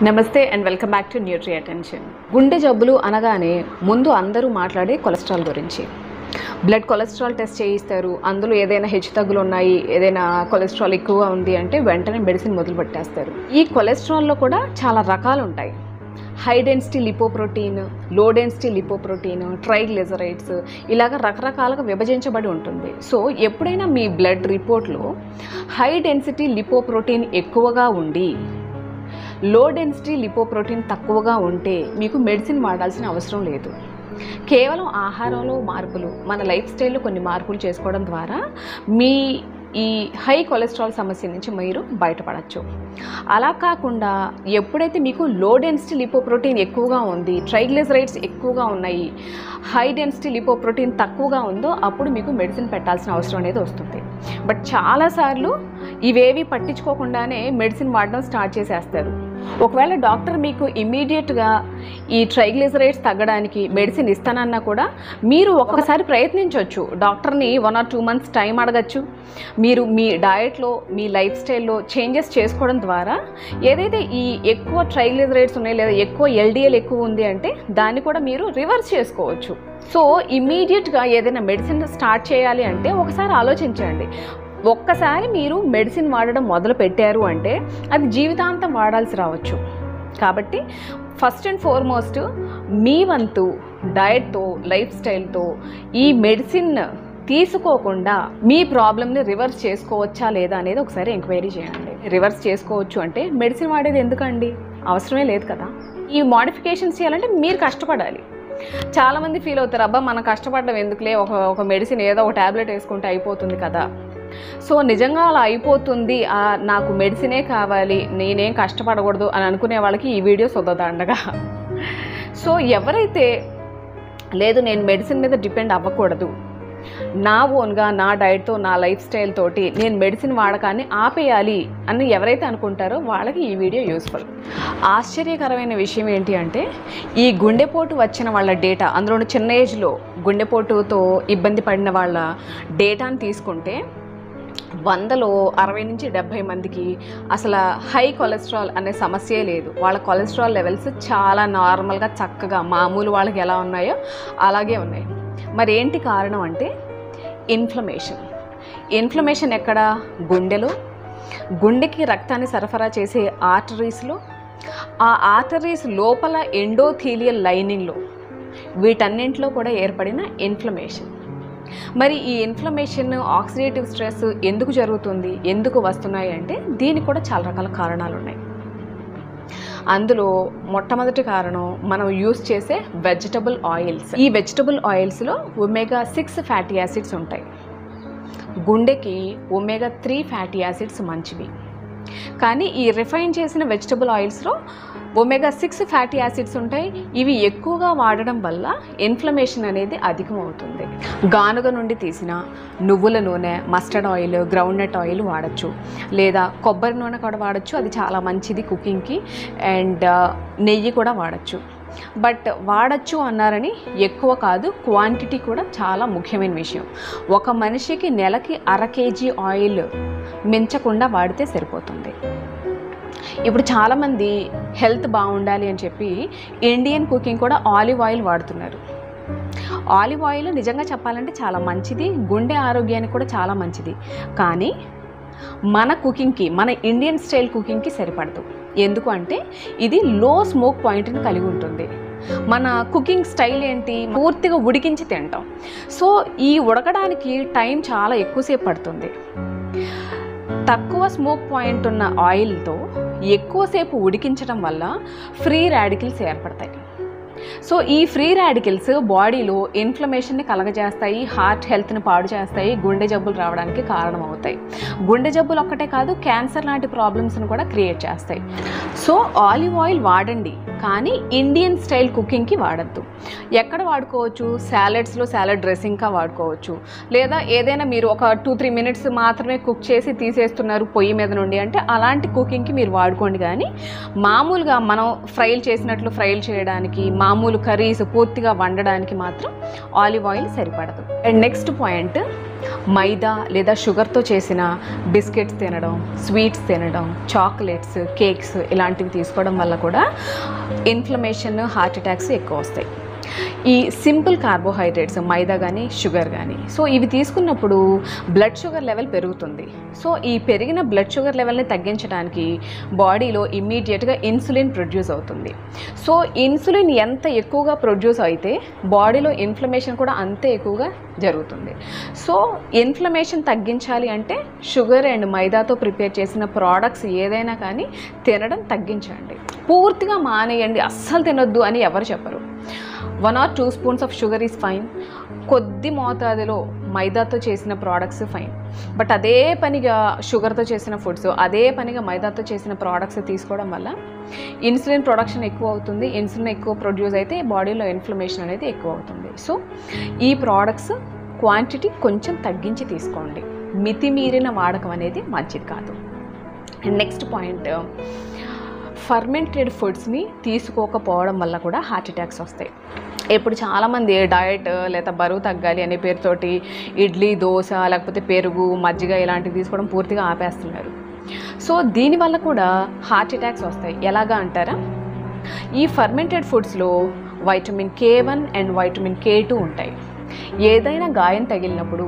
నమస్తే and welcome back to nutri attention గుండె జబ్బులు అనగానే ముందు అందరూ మాట్లాడే కొలెస్ట్రాల్ గురించి బ్లడ్ కొలెస్ట్రాల్ టెస్ట్ చేయిస్తారు అందులో ఏదైనా హెచ్చుతగ్గులు ఉన్నాయి ఏదైనా కొలెస్ట్రాల్ ఎక్కువగా ఉంది అంటే వెంటనే మెడిసిన్ మొదలు పెట్టేస్తారు ఈ కొలెస్ట్రాల్లో కూడా చాలా రకాలు ఉంటాయి high density lipoprotein low density lipoprotein triglycerides ఇలాగ రకరకాలుగా విభజించబడి ఉంటుంది సో ఎప్పుడైనా మీ బ్లడ్ రిపోర్ట్లో హై డెన్సిటీ లిపోప్రోటీన్ ఎక్కువగా ఉండి లో డెన్సిటీ లిపోప్రోటీన్ తక్కువగా ఉంటే మీకు మెడిసిన్ వాడాల్సిన అవసరం లేదు కేవలం ఆహారంలో మార్పులు మన లైఫ్ స్టైల్లో కొన్ని మార్పులు చేసుకోవడం ద్వారా మీ ఈ హై కొలెస్ట్రాల్ సమస్య నుంచి మీరు బయటపడచ్చు అలా కాకుండా ఎప్పుడైతే మీకు లో డెన్సిటీ లిపోప్రోటీన్ ఎక్కువగా ఉంది ట్రైగ్లిజరైడ్స్ ఎక్కువగా ఉన్నాయి హై డెన్సిటీ లిపోప్రోటీన్ తక్కువగా ఉందో అప్పుడు మీకు మెడిసిన్ పెట్టాల్సిన అవసరం అనేది వస్తుంది బట్ చాలాసార్లు ఇవేవి పట్టించుకోకుండానే మెడిసిన్ వాడడం స్టార్ట్ చేసేస్తారు ఒకవేళ డాక్టర్ మీకు ఇమీడియట్గా ఈ ట్రైగ్లిజరైడ్స్ తగ్గడానికి మెడిసిన్ ఇస్తానన్నా కూడా మీరు ఒక్కసారి ప్రయత్నించవచ్చు డాక్టర్ని one or two months time అడగచ్చు మీరు మీ డయట్లో మీ లైఫ్ స్టైల్లో చేంజెస్ చేసుకోవడం ద్వారా ఏదైతే ఈ ఎక్కువ ట్రైగ్లిజరైడ్స్ ఉన్నాయి లేదా ఎక్కువ ఎల్డిఎల్ ఎక్కువ ఉంది అంటే దాన్ని కూడా మీరు రివర్స్ చేసుకోవచ్చు సో ఇమీడియట్గా ఏదైనా మెడిసిన్ స్టార్ట్ చేయాలి అంటే ఒకసారి ఆలోచించండి ఒక్కసారి మీరు మెడిసిన్ వాడడం మొదలు పెట్టారు అంటే అది జీవితాంతం వాడాల్సి రావచ్చు కాబట్టి ఫస్ట్ అండ్ ఫార్మోస్ట్ మీ వంతు డయట్తో లైఫ్ స్టైల్తో ఈ మెడిసిన్ తీసుకోకుండా మీ ప్రాబ్లమ్ని రివర్స్ చేసుకోవచ్చా లేదా అనేది ఒకసారి ఎంక్వైరీ చేయండి రివర్స్ చేసుకోవచ్చు అంటే మెడిసిన్ వాడేది ఎందుకండి అవసరమే లేదు కదా ఈ మోడిఫికేషన్స్ చేయాలంటే మీరు కష్టపడాలి చాలామంది ఫీల్ అవుతారు అబ్బా మనం కష్టపడడం ఎందుకులే ఒక ఒక మెడిసిన్ ఏదో ఒక ట్యాబ్లెట్ వేసుకుంటే అయిపోతుంది కదా సో నిజంగా అలా అయిపోతుంది ఆ, నాకు మెడిసినే కావాలి నేనేం కష్టపడకూడదు అని అనుకునే వాళ్ళకి ఈ వీడియో సొద్దదండగా సో ఎవరైతే లేదు నేను మెడిసిన్ మీద డిపెండ్ అవ్వకూడదు నా ఓన్గా నా డైట్తో నా లైఫ్ స్టైల్ తోటి నేను మెడిసిన్ వాడకాన్ని ఆపేయాలి అని ఎవరైతే అనుకుంటారో వాళ్ళకి ఈ వీడియో యూస్ఫుల్ ఆశ్చర్యకరమైన విషయం ఏంటి అంటే ఈ గుండెపోటు వచ్చిన వాళ్ళ డేటా అందులో చిన్న ఏజ్లో గుండెపోటుతో ఇబ్బంది పడిన వాళ్ళ డేటాను తీసుకుంటే వందలో అరవై నుంచి డెబ్భై మందికి అసలు హై కొలెస్ట్రాల్ అనే సమస్యే లేదు వాళ్ళ కొలెస్ట్రాల్ లెవెల్స్ చాలా నార్మల్గా చక్కగా మామూలు వాళ్ళకి ఎలా ఉన్నాయో అలాగే ఉన్నాయి మరి ఏంటి కారణం అంటే ఇన్ఫ్లమేషన్ ఇన్ఫ్లమేషన్ ఎక్కడ గుండెలో గుండెకి రక్తాన్ని సరఫరా చేసే ఆర్టరీస్లో ఆ ఆర్టరీస్ లోపల ఎండోథీలియల్ లైనింగ్లో వీటన్నింటిలో కూడా ఏర్పడిన ఇన్ఫ్లమేషన్ మరి ఈ ఇన్ఫ్లమేషన్ ఆక్సిడేటివ్ స్ట్రెస్ ఎందుకు జరుగుతుంది ఎందుకు వస్తున్నాయి అంటే దీనికి కూడా చాలా రకాల కారణాలు ఉన్నాయి అందులో మొట్టమొదటి కారణం మనం యూస్ చేసే వెజిటబుల్ ఆయిల్స్ ఈ వెజిటబుల్ ఆయిల్స్లో ఒమేగా సిక్స్ ఫ్యాటీ యాసిడ్స్ ఉంటాయి గుండెకి ఒమేగా త్రీ ఫ్యాటీ యాసిడ్స్ మంచివి కానీ ఈ రిఫైన్ చేసిన వెజిటబుల్ ఆయిల్స్లో ఒమేగా సిక్స్ ఫ్యాటీ యాసిడ్స్ ఉంటాయి ఇవి ఎక్కువగా వాడడం వల్ల ఇన్ఫ్లమేషన్ అనేది అధికం అవుతుంది గానుగ నుండి తీసిన నువ్వుల నూనె మస్టర్డ్ ఆయిల్ గ్రౌండ్నట్ ఆయిల్ వాడచ్చు లేదా కొబ్బరి నూనె కూడా వాడచ్చు అది చాలా మంచిది కుకింగ్కి అండ్ నెయ్యి కూడా వాడచ్చు బట్ వాడచ్చు అన్నారని ఎక్కువ కాదు క్వాంటిటీ కూడా చాలా ముఖ్యమైన విషయం ఒక మనిషికి నెలకి అర కేజీ ఆయిల్ మించకుండా వాడితే సరిపోతుంది ఇప్పుడు చాలామంది హెల్త్ బాగుండాలి అని చెప్పి ఇండియన్ కుకింగ్ కూడా ఆలివ్ ఆయిల్ వాడుతున్నారు ఆలివ్ ఆయిల్ నిజంగా చెప్పాలంటే చాలా మంచిది గుండె ఆరోగ్యానికి కూడా చాలా మంచిది కానీ మన కుకింగ్కి మన ఇండియన్ స్టైల్ కుకింగ్కి సరిపడదు ఎందుకు అంటే ఇది లో స్మోక్ పాయింట్ని కలిగి ఉంటుంది మన కుకింగ్ స్టైల్ ఏంటి పూర్తిగా ఉడికించి తింటాం సో ఈ ఉడకడానికి టైం చాలా ఎక్కువసేపు పడుతుంది తక్కువ స్మోక్ పాయింట్ ఉన్న ఆయిల్తో ఎక్కువసేపు ఉడికించడం వల్ల ఫ్రీ రాడికల్స్ ఏర్పడతాయి సో ఈ ఫ్రీ రాడికల్స్ బాడీలో ఇన్ఫ్లమేషన్ని కలగజేస్తాయి హార్ట్ హెల్త్ని పాడు చేస్తాయి గుండె జబ్బులు రావడానికి కారణమవుతాయి గుండె జబ్బులు ఒక్కటే కాదు క్యాన్సర్ లాంటి ప్రాబ్లమ్స్ని కూడా క్రియేట్ చేస్తాయి సో ఆలివ్ ఆయిల్ వాడండి కానీ ఇండియన్ స్టైల్ కుకింగ్కి వాడద్దు ఎక్కడ వాడుకోవచ్చు సాలెడ్స్లో సాలెడ్ డ్రెస్సింగ్గా వాడుకోవచ్చు లేదా ఏదైనా మీరు ఒక టూ త్రీ మినిట్స్ మాత్రమే కుక్ చేసి తీసేస్తున్నారు పొయ్యి మీద నుండి అంటే అలాంటి కుకింగ్కి మీరు వాడుకోండి కానీ మామూలుగా మనం ఫ్రైలు చేసినట్లు ఫ్రైలు చేయడానికి మామూలు కర్రీస్ పూర్తిగా వండడానికి మాత్రం ఆలివ్ ఆయిల్ సరిపడదు అండ్ నెక్స్ట్ పాయింట్ మైదా లేదా షుగర్తో చేసిన బిస్కెట్స్ తినడం స్వీట్స్ తినడం చాక్లెట్స్ కేక్స్ ఇలాంటివి తీసుకోవడం వల్ల కూడా ఇన్ఫ్లమేషన్ హార్ట్ అటాక్స్ ఎక్కువ వస్తాయి ఈ సింపుల్ కార్బోహైడ్రేట్స్ మైదా కానీ షుగర్ కానీ సో ఇవి తీసుకున్నప్పుడు బ్లడ్ షుగర్ లెవెల్ పెరుగుతుంది సో ఈ పెరిగిన బ్లడ్ షుగర్ లెవెల్ని తగ్గించడానికి బాడీలో ఇమ్మీడియట్గా ఇన్సులిన్ ప్రొడ్యూస్ అవుతుంది సో ఇన్సులిన్ ఎంత ఎక్కువగా ప్రొడ్యూస్ అయితే బాడీలో ఇన్ఫ్లమేషన్ కూడా అంతే ఎక్కువగా జరుగుతుంది సో ఇన్ఫ్లమేషన్ తగ్గించాలి అంటే షుగర్ అండ్ మైదాతో ప్రిపేర్ చేసిన ప్రోడక్ట్స్ ఏదైనా కానీ తినడం తగ్గించండి పూర్తిగా మానేయండి అస్సలు తినొద్దు అని ఎవరు చెప్పరు one or two spoons of sugar is fine కొద్ది మోతాదులో మైదాతో చేసిన ప్రోడక్ట్స్ ఫైన్ బట్ అదే పనిగా షుగర్తో చేసిన ఫుడ్స్ అదే పనిగా మైదాతో చేసిన ప్రోడక్ట్స్ తీసుకోవడం వల్ల ఇన్సులిన్ ప్రొడక్షన్ ఎక్కువ అవుతుంది ఇన్సులిన్ ఎక్కువ ప్రొడ్యూస్ అయితే బాడీలో ఇన్ఫ్లమేషన్ అనేది ఎక్కువ అవుతుంది సో ఈ ప్రోడక్ట్స్ క్వాంటిటీ కొంచెం తగ్గించి తీసుకోండి మితిమీరిన వాడకం అనేది మంచిది కాదు నెక్స్ట్ పాయింట్ ఫర్మెంటెడ్ ఫుడ్స్ని తీసుకోకపోవడం వల్ల కూడా హార్ట్ అటాక్స్ వస్తాయి ఇప్పుడు చాలామంది డయట్ లేదా బరువు తగ్గాలి అనే పేరుతోటి ఇడ్లీ దోశ లేకపోతే పెరుగు మజ్జిగ ఇలాంటివి తీసుకోవడం పూర్తిగా ఆపేస్తున్నారు సో దీనివల్ల కూడా హార్ట్ అటాక్స్ వస్తాయి ఎలాగా అంటారా ఈ ఫర్మెంటెడ్ ఫుడ్స్లో vitamin K one and vitamin K two ఉంటాయి ఏదైనా గాయం తగిలినప్పుడు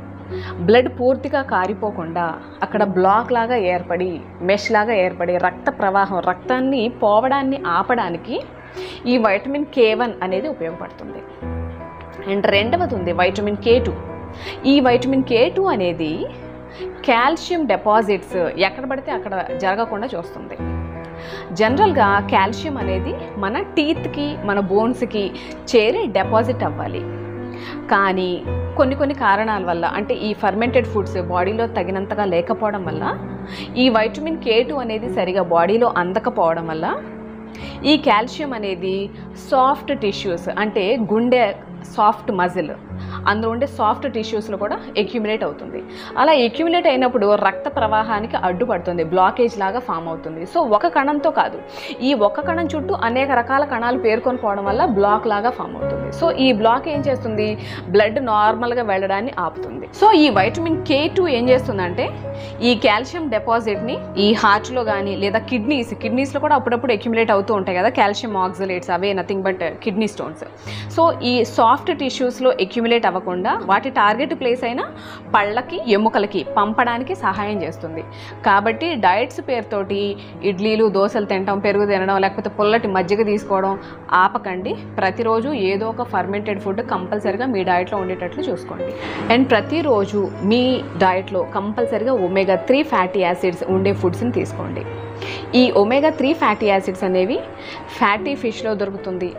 బ్లడ్ పూర్తిగా కారిపోకుండా అక్కడ బ్లాక్ లాగా ఏర్పడి మెష్ లాగా ఏర్పడి రక్త ప్రవాహం రక్తాన్ని పోవడాన్ని ఆపడానికి ఈ వైటమిన్ కే వన్ అనేది ఉపయోగపడుతుంది అండ్ రెండవది ఉంది వైటమిన్ కే టూ ఈ వైటమిన్ కే టూ అనేది కాల్షియం డిపాజిట్స్ ఎక్కడ పడితే అక్కడ జరగకుండా చూస్తుంది జనరల్గా కాల్షియం అనేది మన టీత్కి మన బోన్స్కి చేరి డిపాజిట్ అవ్వాలి కానీ కొన్ని కొన్ని కారణాల వల్ల అంటే ఈ ఫర్మెంటెడ్ ఫుడ్స్ బాడీలో తగినంతగా లేకపోవడం వల్ల ఈ వైటమిన్ కే టూ అనేది సరిగా బాడీలో అందకపోవడం వల్ల ఈ కాల్షియం అనేది సాఫ్ట్ టిష్యూస్ అంటే గుండె సాఫ్ట్ మజిల్ అందులో ఉండే సాఫ్ట్ టిష్యూస్లో కూడా ఎక్యుమిలేట్ అవుతుంది అలా ఎక్యుమిలేట్ అయినప్పుడు రక్త ప్రవాహానికి అడ్డుపడుతుంది బ్లాకేజ్ లాగా ఫామ్ అవుతుంది సో ఒక కణంతో కాదు ఈ ఒక కణం చుట్టూ అనేక రకాల కణాలు పేర్కొని పోవడం వల్ల బ్లాక్ లాగా ఫామ్ అవుతుంది సో ఈ బ్లాక్ ఏం చేస్తుంది బ్లడ్ నార్మల్గా వెళ్ళడాన్ని ఆపుతుంది సో ఈ వైటమిన్ కే టూ ఏం చేస్తుందంటే ఈ కాల్షియం డిపాజిట్ని ఈ హార్ట్లో కానీ లేదా కిడ్నీస్ కిడ్నీస్లో కూడా అప్పుడప్పుడు ఎక్యుమిలేట్ అవుతూ ఉంటాయి కదా కాల్షియం ఆక్సిలేట్స్ అవే nothing but kidney stones so ఈ సాఫ్ట్ టిష్యూస్లో ఎక్యుమిలేట్ అవ్వకుండా వాటి టార్గెట్ ప్లేస్ అయిన పళ్ళకి ఎముకలకి పంపడానికి సహాయం చేస్తుంది కాబట్టి డయట్స్ పేరుతోటి ఇడ్లీలు దోశలు తినడం పెరుగు తినడం లేకపోతే పుల్లటి మజ్జిగ తీసుకోవడం ఆపకండి ప్రతిరోజు ఏదో ఒక ఫర్మెంటెడ్ ఫుడ్ కంపల్సరిగా మీ డయట్లో ఉండేటట్లు చూసుకోండి అండ్ ప్రతిరోజు మీ డయట్లో కంపల్సరిగా ఒమేగా త్రీ ఫ్యాటీ యాసిడ్స్ ఉండే ఫుడ్స్ని తీసుకోండి ఈ ఒమేగా త్రీ ఫ్యాటీ యాసిడ్స్ అనేవి ఫ్యాటీ ఫిష్లో దొరుకుతుంది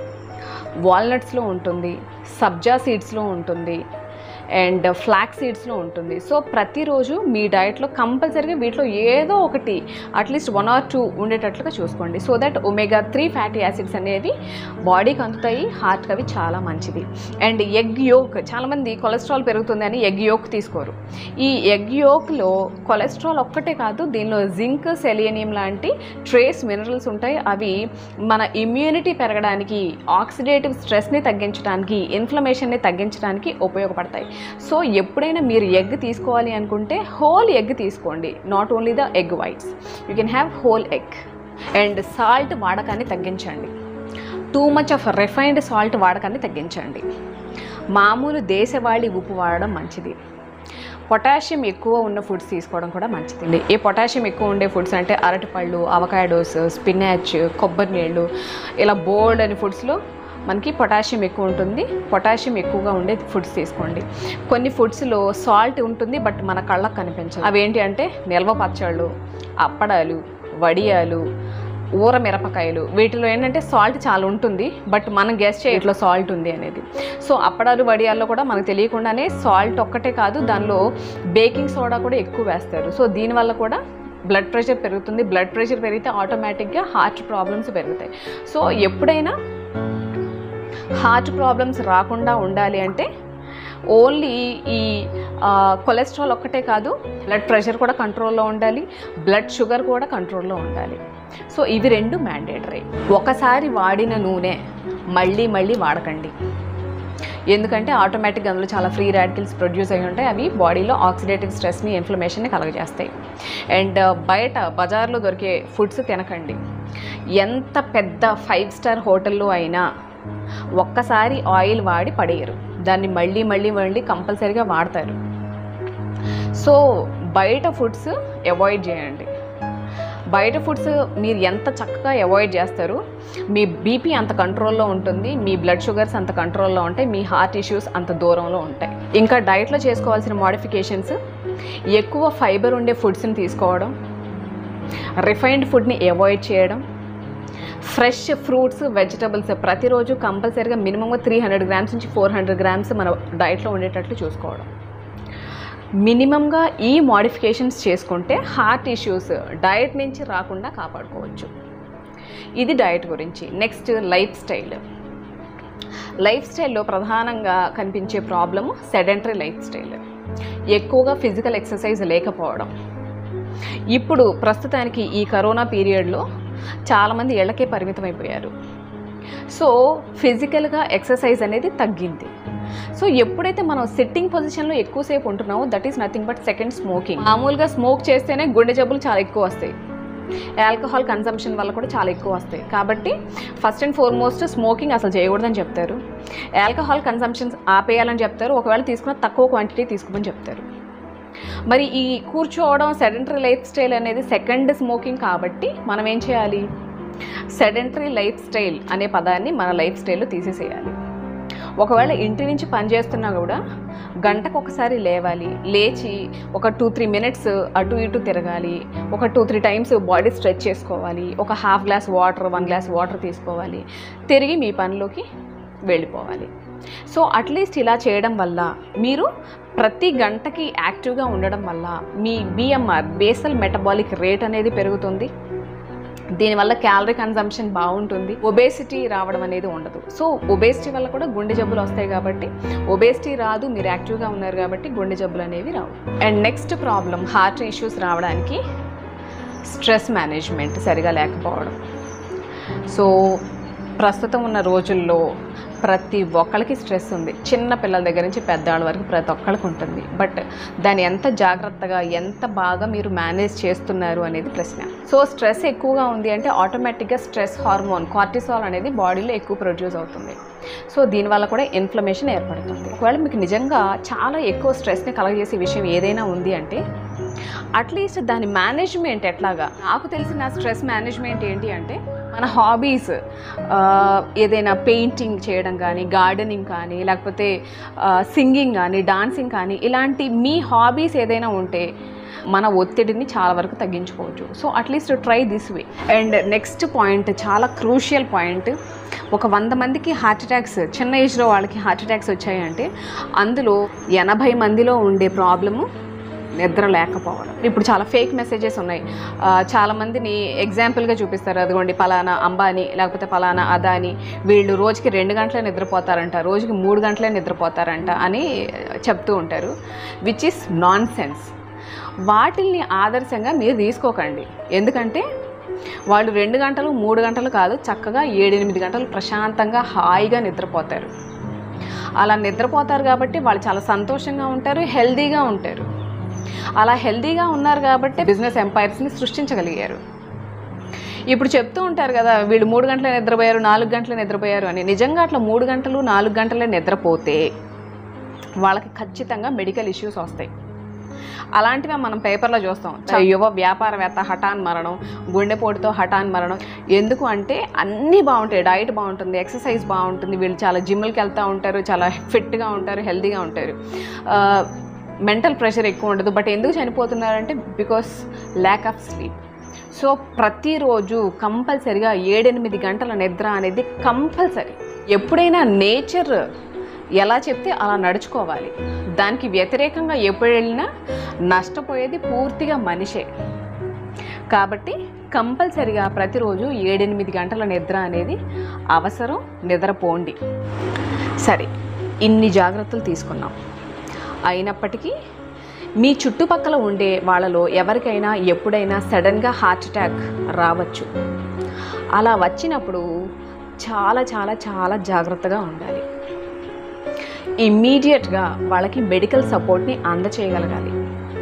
వాల్నట్స్లో ఉంటుంది సబ్జా సీడ్స్లో ఉంటుంది అండ్ ఫ్లాక్ సీడ్స్లో ఉంటుంది సో ప్రతిరోజు మీ డయట్లో కంపల్సరీగా వీటిలో ఏదో ఒకటి అట్లీస్ట్ వన్ ఆర్ టూ ఉండేటట్లుగా చూసుకోండి so that omega three fatty acids అనేవి బాడీకి అందుతాయి హార్ట్కి అవి చాలా మంచిది అండ్ ఎగ్ యోక్ చాలామంది కొలెస్ట్రాల్ పెరుగుతుంది అని ఎగ్ యోక్ తీసుకోరు ఈ ఎగ్ యోక్లో కొలెస్ట్రాల్ ఒక్కటే కాదు దీనిలో జింక్ సెలియనియం లాంటి ట్రేస్ మినరల్స్ ఉంటాయి అవి మన ఇమ్యూనిటీ పెరగడానికి ఆక్సిడేటివ్ స్ట్రెస్ని తగ్గించడానికి ఇన్ఫ్లమేషన్ని తగ్గించడానికి ఉపయోగపడతాయి సో ఎప్పుడైనా మీరు ఎగ్ తీసుకోవాలి అనుకుంటే హోల్ ఎగ్ తీసుకోండి not only the egg whites you can have whole egg and salt వాడకాన్ని తగ్గించండి too much of refined salt వాడకాన్ని తగ్గించండి మామూలు దేశవాళీ ఉప్పు వాడడం మంచిది పొటాషియం ఎక్కువ ఉన్న ఫుడ్స్ తీసుకోవడం కూడా మంచిది ఈ పొటాషియం ఎక్కువ ఉండే ఫుడ్స్ అంటే అరటిపళ్ళు అవకాడోస్ స్పినాచ్ కొబ్బరి నీళ్ళు ఇలా బోల్డ్ అని ఫుడ్స్లో మనకి పొటాషియం ఎక్కువ ఉంటుంది పొటాషియం ఎక్కువగా ఉండే ఫుడ్స్ తీసుకోండి కొన్ని ఫుడ్స్లో సాల్ట్ ఉంటుంది బట్ మన కళ్ళకు కనిపించదు అవేంటి అంటే నిల్వ పచ్చళ్ళు అప్పడాలు వడియాలు ఊర మిరపకాయలు వీటిలో ఏంటంటే సాల్ట్ చాలా ఉంటుంది బట్ మనం గెస్ట్ చేయట్లో సాల్ట్ ఉంది అనేది సో అప్పడాలు వడియాల్లో కూడా మనకు తెలియకుండానే సాల్ట్ ఒక్కటే కాదు దానిలో బేకింగ్ సోడా కూడా ఎక్కువ వేస్తారు సో దీనివల్ల కూడా బ్లడ్ ప్రెషర్ పెరుగుతుంది బ్లడ్ ప్రెషర్ పెరిగితే ఆటోమేటిక్గా హార్ట్ ప్రాబ్లమ్స్ పెరుగుతాయి సో ఎప్పుడైనా హార్ట్ ప్రాబ్లమ్స్ రాకుండా ఉండాలి అంటే ఓన్లీ ఈ ఆ, కొలెస్ట్రాల్ ఒక్కటే కాదు బ్లడ్ ప్రెషర్ కూడా కంట్రోల్లో ఉండాలి బ్లడ్ షుగర్ కూడా కంట్రోల్లో ఉండాలి సో ఇవి రెండు మ్యాండేటరీ ఒకసారి వాడిన నూనె మళ్ళీ మళ్ళీ వాడకండి ఎందుకంటే ఆటోమేటిక్గా అందులో చాలా ఫ్రీ రాడికల్స్ ప్రొడ్యూస్ అయి ఉంటాయి అవి బాడీలో ఆక్సిడేటివ్ స్ట్రెస్ని ఇన్ఫ్లమేషన్ని కలగజేస్తాయి అండ్ బయట బజార్లో దొరికే ఫుడ్స్ తినకండి ఎంత పెద్ద ఫైవ్ స్టార్ హోటల్లో అయినా ఒక్కసారి ఆయిల్ వాడి పడేయరు దాన్ని మళ్ళీ మళ్ళీ మళ్ళీ కంపల్సరీగా వాడతారు సో బయట ఫుడ్స్ అవాయిడ్ చేయండి బయట ఫుడ్స్ మీరు ఎంత చక్కగా అవాయిడ్ చేస్తారు మీ బీపీ అంత కంట్రోల్లో ఉంటుంది మీ బ్లడ్ షుగర్స్ అంత కంట్రోల్లో ఉంటాయి మీ హార్ట్ ఇష్యూస్ అంత దూరంలో ఉంటాయి ఇంకా డైట్లో చేసుకోవాల్సిన మోడిఫికేషన్స్ ఎక్కువ ఫైబర్ ఉండే ఫుడ్స్ని తీసుకోవడం రిఫైన్డ్ ఫుడ్ని అవాయిడ్ చేయడం ఫ్రెష్ ఫ్రూట్స్ వెజిటబుల్స్ ప్రతిరోజు కంపల్సరీగా మినిమంగా త్రీ హండ్రెడ్ గ్రామ్స్ నుంచి ఫోర్ హండ్రెడ్ గ్రామ్స్ మన డైట్లో ఉండేటట్లు చూసుకోవడం మినిమంగా ఈ మోడిఫికేషన్స్ చేసుకుంటే హార్ట్ ఇష్యూస్ డయట్ నుంచి రాకుండా కాపాడుకోవచ్చు ఇది డయట్ గురించి నెక్స్ట్ లైఫ్ స్టైల్ లైఫ్ స్టైల్లో ప్రధానంగా కనిపించే ప్రాబ్లము సెడెంటరీ లైఫ్ స్టైల్ ఎక్కువగా ఫిజికల్ ఎక్సర్సైజ్ లేకపోవడం ఇప్పుడు ప్రస్తుతానికి ఈ కరోనా పీరియడ్లో చాలామంది ఇళ్ళకే పరిమితం అయిపోయారు సో ఫిజికల్గా ఎక్సర్సైజ్ అనేది తగ్గింది సో ఎప్పుడైతే మనం సిట్టింగ్ పొజిషన్లో ఎక్కువసేపు ఉంటున్నామో that is nothing but second smoking మామూలుగా స్మోక్ చేస్తేనే గుండె జబ్బులు చాలా ఎక్కువ వస్తాయి ఆల్కహాల్ కన్సంప్షన్ వల్ల కూడా చాలా ఎక్కువ వస్తాయి కాబట్టి ఫస్ట్ అండ్ ఫార్మోస్ట్ స్మోకింగ్ అసలు చేయకూడదని చెప్తారు ఆల్కహాల్ కన్సంప్షన్ ఆపేయాలని చెప్తారు ఒకవేళ తీసుకున్న తక్కువ క్వాంటిటీ తీసుకోమని చెప్తారు మరి ఈ కూర్చోవడం సెడెంటరీ లైఫ్ స్టైల్ అనేది సెకండ్ స్మోకింగ్ కాబట్టి మనం ఏం చేయాలి సెడెంటరీ లైఫ్ స్టైల్ అనే పదాన్ని మన లైఫ్ స్టైల్లో తీసేసేయాలి ఒకవేళ ఇంటి నుంచి పని చేస్తున్నా కూడా గంటకు ఒకసారి లేవాలి లేచి ఒక టూ త్రీ మినిట్స్ అటు ఇటు తిరగాలి ఒక two three times body stretch చేసుకోవాలి ఒక half glass water one glass water తీసుకోవాలి తిరిగి మీ పనిలోకి వెళ్ళిపోవాలి సో అట్లీస్ట్ ఇలా చేయడం వల్ల మీరు ప్రతి గంటకి యాక్టివ్గా ఉండడం వల్ల మీ బిఎంఆర్ బేసల్ మెటబాలిక్ రేట్ అనేది పెరుగుతుంది దీనివల్ల క్యాలరీ కన్జంప్షన్ బాగుంటుంది ఒబేసిటీ రావడం అనేది ఉండదు సో ఒబేసిటీ వల్ల కూడా గుండె జబ్బులు వస్తాయి కాబట్టి ఒబేసిటీ రాదు మీరు యాక్టివ్గా ఉన్నారు కాబట్టి గుండె జబ్బులు అనేవి రావు and next problem heart issues రావడానికి స్ట్రెస్ మేనేజ్మెంట్ సరిగా లేకపోవడం సో ప్రస్తుతం ఉన్న రోజుల్లో ప్రతి ఒక్కరికి స్ట్రెస్ ఉంది చిన్న పిల్లల దగ్గర నుంచి పెద్దవాళ్ళ వరకు ప్రతి ఒక్కరికి ఉంటుంది బట్ దాన్ని ఎంత జాగ్రత్తగా ఎంత బాగా మీరు మేనేజ్ చేస్తున్నారు అనేది ప్రశ్న సో స్ట్రెస్ ఎక్కువగా ఉంది అంటే ఆటోమేటిక్గా స్ట్రెస్ హార్మోన్ కార్టిసాల్ అనేది బాడీలో ఎక్కువ ప్రొడ్యూస్ అవుతుంది సో దీనివల్ల కూడా ఇన్ఫ్లమేషన్ ఏర్పడుతుంది ఒకవేళ మీకు నిజంగా చాలా ఎక్కువ స్ట్రెస్ని కలగజేసే విషయం ఏదైనా ఉంది అంటే అట్లీస్ట్ దాని మేనేజ్మెంట్ ఎట్లాగా నాకు తెలిసిన స్ట్రెస్ మేనేజ్మెంట్ ఏంటి అంటే మన హాబీస్ ఏదైనా పెయింటింగ్ చేయడం కానీ గార్డెనింగ్ కానీ లేకపోతే సింగింగ్ కానీ డాన్సింగ్ కానీ ఇలాంటి మీ హాబీస్ ఏదైనా ఉంటే మన ఒత్తిడిని చాలా వరకు తగ్గించుకోవచ్చు so at least try this way and next point చాలా క్రూషియల్ పాయింట్ ఒక వంద మందికి హార్ట్ అటాక్స్ చిన్న ఏజ్లో వాళ్ళకి హార్ట్ అటాక్స్ వచ్చాయంటే అందులో ఎనభై మందిలో ఉండే ప్రాబ్లము నిద్ర లేకపోవడం ఇప్పుడు చాలా ఫేక్ మెసేజెస్ ఉన్నాయి ఆ, చాలా మందిని ఎగ్జాంపుల్గా చూపిస్తారు అదిగోండి పలానా అంబానీ లేకపోతే పలానా అదాని వీళ్ళు రోజుకి రెండు గంటలే నిద్రపోతారంట రోజుకి మూడు గంటలే నిద్రపోతారంట అని చెప్తూ ఉంటారు విచ్ ఇస్ నాన్ సెన్స్ వాటిల్ని ఆదర్శంగా మీరు తీసుకోకండి ఎందుకంటే వాళ్ళు రెండు గంటలు మూడు గంటలు కాదు చక్కగా ఏడెనిమిది గంటలు ప్రశాంతంగా హాయిగా నిద్రపోతారు అలా నిద్రపోతారు కాబట్టి వాళ్ళు చాలా సంతోషంగా ఉంటారు హెల్దీగా ఉంటారు అలా హెల్దీగా ఉన్నారు కాబట్టి బిజినెస్ ఎంపైర్స్ని సృష్టించగలిగారు ఇప్పుడు చెప్తూ ఉంటారు కదా వీళ్ళు మూడు గంటలే నిద్రపోయారు నాలుగు గంటలే నిద్రపోయారు అని నిజంగా అట్లా మూడు గంటలు నాలుగు గంటలే నిద్రపోతే వాళ్ళకి ఖచ్చితంగా మెడికల్ ఇష్యూస్ వస్తాయి అలాంటివి మనం పేపర్లో చూస్తాం చ- యువ వ్యాపారవేత్త హఠాన్ మరణం గుండెపోటుతో హఠాన్ మరణం ఎందుకు అంటే అన్నీ బాగుంటాయి డైట్ బాగుంటుంది ఎక్సర్సైజ్ బాగుంటుంది వీళ్ళు చాలా జిమ్లకి వెళ్తూ ఉంటారు చాలా ఫిట్గా ఉంటారు హెల్తీగా ఉంటారు మెంటల్ ప్రెషర్ ఎక్కువ ఉండదు బట్ ఎందుకు చనిపోతున్నారంటే because lack of sleep so ప్రతిరోజు కంపల్సరిగా ఏడెనిమిది గంటల నిద్ర అనేది కంపల్సరీ ఎప్పుడైనా నేచర్ ఎలా చెప్తే అలా నడుచుకోవాలి దానికి వ్యతిరేకంగా ఎప్పుడు వెళ్ళినా నష్టపోయేది పూర్తిగా మనిషే కాబట్టి కంపల్సరిగా ప్రతిరోజు ఏడెనిమిది గంటల నిద్ర అనేది అవసరం నిద్రపోండి సరే ఇన్ని జాగ్రత్తలు తీసుకున్నాం అయినప్పటికీ మీ చుట్టుపక్కల ఉండే వాళ్ళలో ఎవరికైనా ఎప్పుడైనా సడన్గా హార్ట్ అటాక్ రావచ్చు అలా వచ్చినప్పుడు చాలా చాలా చాలా జాగ్రత్తగా ఉండాలి ఇమ్మీడియట్గా వాళ్ళకి మెడికల్ సపోర్ట్ని అందచేయగలగాలి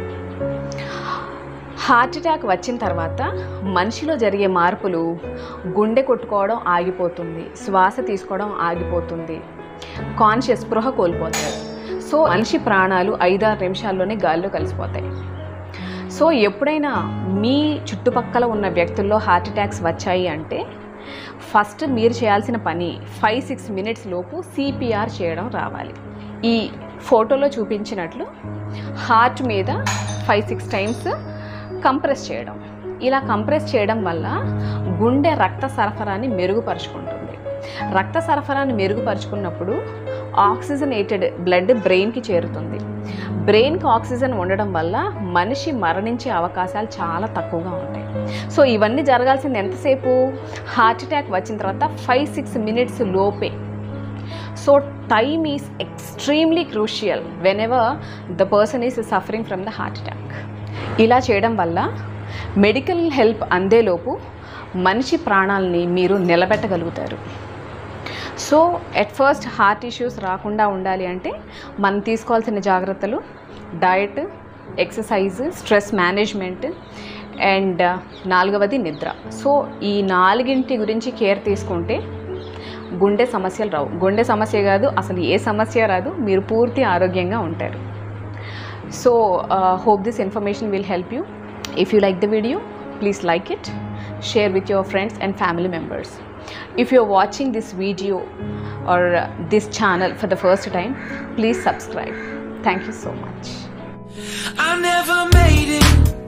హార్ట్ అటాక్ వచ్చిన తర్వాత మనిషిలో జరిగే మార్పులు గుండె కొట్టుకోవడం ఆగిపోతుంది శ్వాస తీసుకోవడం ఆగిపోతుంది కాన్షియస్ స్పృహ కోల్పోతారు సో మనిషి ప్రాణాలు ఐదారు నిమిషాల్లోనే గాల్లో కలిసిపోతాయి సో ఎప్పుడైనా మీ చుట్టుపక్కల ఉన్న వ్యక్తుల్లో హార్ట్ అటాక్స్ వచ్చాయి అంటే ఫస్ట్ మీరు చేయాల్సిన పని ఫైవ్ సిక్స్ మినిట్స్ లోపు సిపిఆర్ చేయడం రావాలి ఈ ఫోటోలో చూపించినట్లు హార్ట్ మీద ఫైవ్ సిక్స్ టైమ్స్ కంప్రెస్ చేయడం ఇలా కంప్రెస్ చేయడం వల్ల గుండె రక్త సరఫరాని మెరుగుపరుచుకుంటుంది రక్త సరఫరాని మెరుగుపరుచుకున్నప్పుడు ఆక్సిజనేటెడ్ బ్లడ్ బ్రెయిన్కి చేరుతుంది బ్రెయిన్కి ఆక్సిజన్ ఉండడం వల్ల మనిషి మరణించే అవకాశాలు చాలా తక్కువగా ఉంటాయి సో ఇవన్నీ జరగాల్సింది ఎంతసేపు హార్ట్ అటాక్ వచ్చిన తర్వాత ఫైవ్ సిక్స్ మినిట్స్ లోపే so time is extremely crucial whenever the person is suffering from the heart attack ఇలా చేయడం వల్ల మెడికల్ హెల్ప్ అందేలోపు మనిషి ప్రాణాలని మీరు నిలబెట్టగలుగుతారు so at first heart issues రాకుండా ఉండాలి అంటే మనం తీసుకోవాల్సిన జాగ్రత్తలు diet exercise stress management and నాలుగవది నిద్ర సో ఈ నాలుగింటి గురించి కేర్ తీసుకుంటే గుండె సమస్యలు రావు గుండె సమస్య కాదు అసలు ఏ సమస్య రాదు మీరు పూర్తి ఆరోగ్యంగా ఉంటారు so hope this information will help you if you like the video please like it share with your friends and family members. If you're watching this video or uh, this channel for the first time, please subscribe. Thank you so much. I never made it